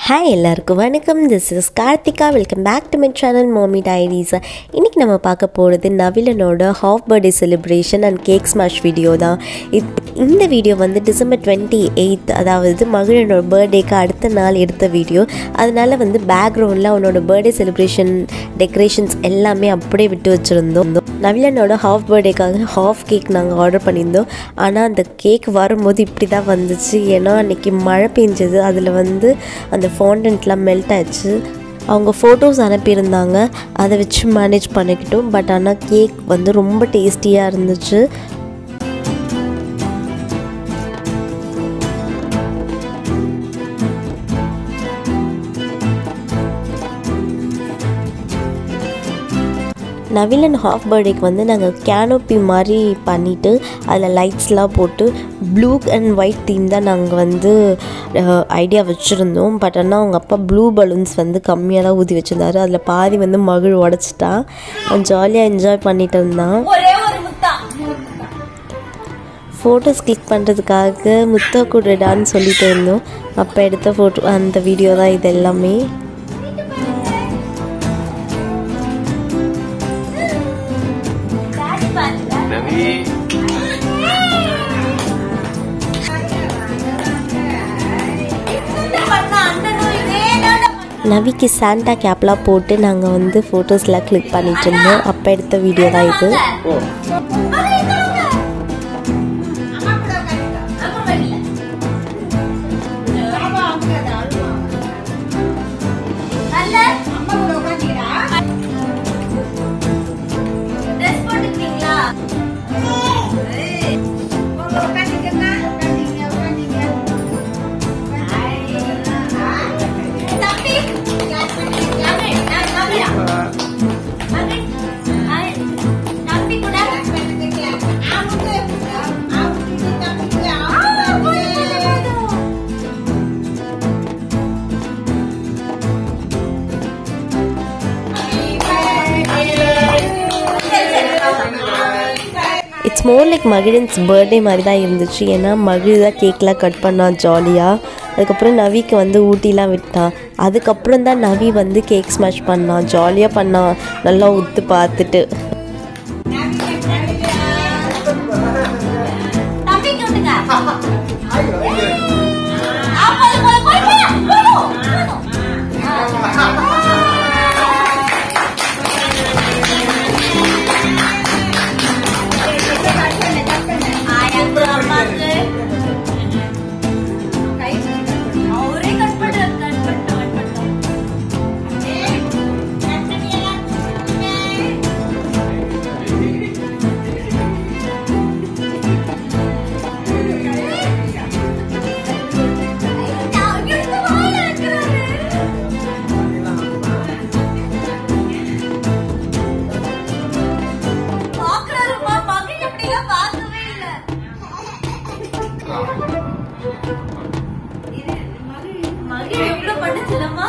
Hi எல்லாருக்கும் வணக்கம் this is Karthika welcome back to my channel mommy diaries இன்றைக்கி நம்ம பார்க்க போகிறது நவிலனோட half birthday celebration and cake smash video தான் இது இந்த வீடியோ வந்து டிசம்பர் டுவெண்ட்டி எயித் அதாவது மகிழனோட பர்த்டேக்கு அடுத்த நாள் எடுத்த வீடியோ அதனால் வந்து பேக்ரவுண்டில் அவனோட பர்த்டே செலிப்ரேஷன் டெக்கரேஷன்ஸ் எல்லாமே அப்படியே விட்டு வச்சுருந்தோம் நவிலனோட ஹாஃப் பர்த்டேக்காக ஹாஃப் கேக் நாங்கள் ஆர்டர் பண்ணியிருந்தோம் ஆனால் அந்த கேக் வரும்போது இப்படி தான் வந்துச்சு ஏன்னா அன்றைக்கி மழை பெஞ்சது அதில் வந்து அந்த ஃபாண்டன்ட்லாம் மெல்ட் ஆயிடுச்சு அவங்க ஃபோட்டோஸ் அனுப்பியிருந்தாங்க அதை வச்சு மேனேஜ் பண்ணிக்கிட்டோம் பட் ஆனால் கேக் வந்து ரொம்ப டேஸ்டியாக இருந்துச்சு நவிலன் ஹாஃப் பர்த்டேக்கு வந்து நாங்கள் கேனோப்பி மாதிரி பண்ணிவிட்டு அதில் லைட்ஸ்லாம் போட்டு ப்ளூ அண்ட் ஒயிட் தீம் தான் நாங்கள் வந்து ஐடியா வச்சுருந்தோம் பட் ஆனால் அவங்க அப்பா ப்ளூ பலூன்ஸ் வந்து கம்மியாக தான் ஊதி வச்சுருந்தாரு அதில் பாதி வந்து மகிழ் உடச்சிட்டான் அவன் ஜாலியாக என்ஜாய் பண்ணிட்டு இருந்தான் ஒரே ஒரு முத்தா ஃபோட்டோஸ் கிளிக் பண்ணுறதுக்காக முத்தா கூடடான்னு சொல்லிட்டு இருந்தோம் அப்போ எடுத்த ஃபோட்டோ அந்த வீடியோ தான் இது எல்லாமே டாடி பாருங்க ரவி சுந்தர் பண்ணா அண்ணனும் இதே தாண்டா பண்ணா. நவிக்கு சாண்டா கேப்லாம் போட்டு நாங்கள் வந்து ஃபோட்டோஸ்லாம் கிளிக் பண்ணிட்டு இருந்தோம் அப்போ எடுத்த வீடியோ தான் இது ஓ மகளே, இங்க வாங்க. அம்மா கூட உட்காருங்க. அம்மா வரல. அல்ல. Dress போட்டுக்கிறீங்களா? ஏய். தம்பி. யாரு? நான் தம்பியா? மகன். ஆய். தம்பி கூட ஆ, போதும், போதும். It's more like Magizhan's birthday மாதிரி தான் இருந்துச்சு ஏன்னா மகிழ் தான் கேக்லாம் கட் பண்ணான் ஜாலியாக அதுக்கப்புறம் நவிக்கு வந்து ஊட்டிலாம் விட்டான் அதுக்கப்புறம் தான் நவி வந்து கேக் ஸ்மாஷ் பண்ணான் ஜாலியாக பண்ணான் நல்லா உத்து பார்த்துட்டு தம்பிக்கு விட்டுங்க. ஆ, போதும், போதும், போய், போய், போதும், போதும். ஆயாக்கு, அம்மாக்கு. அவரே கட் பண்றாரு, கட் பண்ணிட்டோம், கட் பண்ணிட்டோம். ஏய், கட் பண்ணியா? ஏய். பாக்குறாருமா மகன் எப்படிலாம் பார்க்கவே இல்ல மகன் எவ்வளவு பண்ணுச்சுலம்மா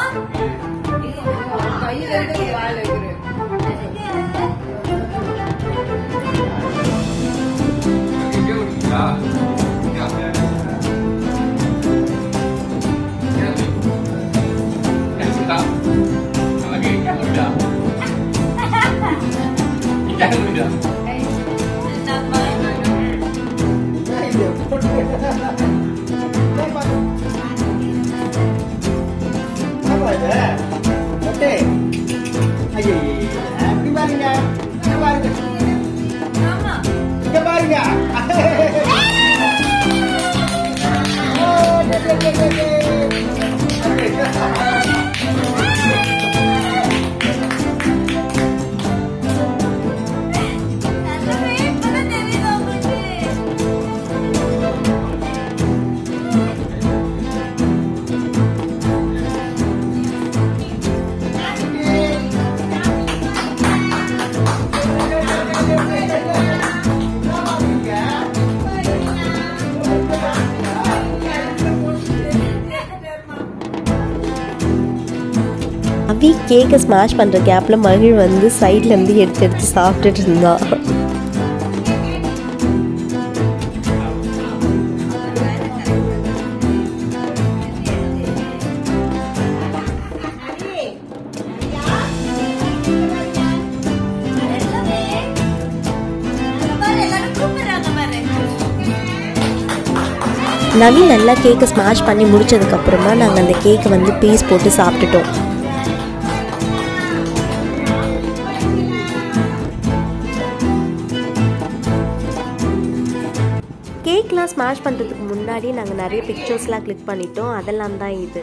ஆமா நல்லவே இப்பதான் தெரியுது உங்களுக்கு அவி கேக்கை ஸ்மாஷ் பண்ணுற கேப்பில் மகிழ் வந்து சைட்லேருந்து எடுத்து எடுத்து சாப்பிட்டுட்டு இருந்தான் நவீன் நல்லா கேக்கை ஸ்மாஷ் பண்ணி முடிச்சதுக்கப்புறமா நாங்கள் அந்த கேக்கை வந்து பீஸ் போட்டு சாப்பிட்டுட்டோம் கேக்லாம் ஸ்மாஷ் பண்ணுறதுக்கு முன்னாடி நாங்கள் நிறைய பிக்சர்ஸ்லாம் கிளிக் பண்ணிட்டோம் அதெல்லாம் தான் இது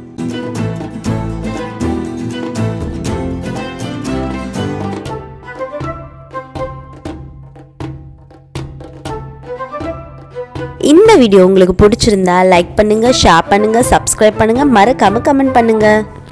இந்த வீடியோ உங்களுக்கு பிடிச்சிருந்தா லைக் பண்ணுங்கள் ஷேர் பண்ணுங்கள் சப்ஸ்கிரைப் பண்ணுங்கள் மறக்காமல் கமெண்ட் பண்ணுங்கள்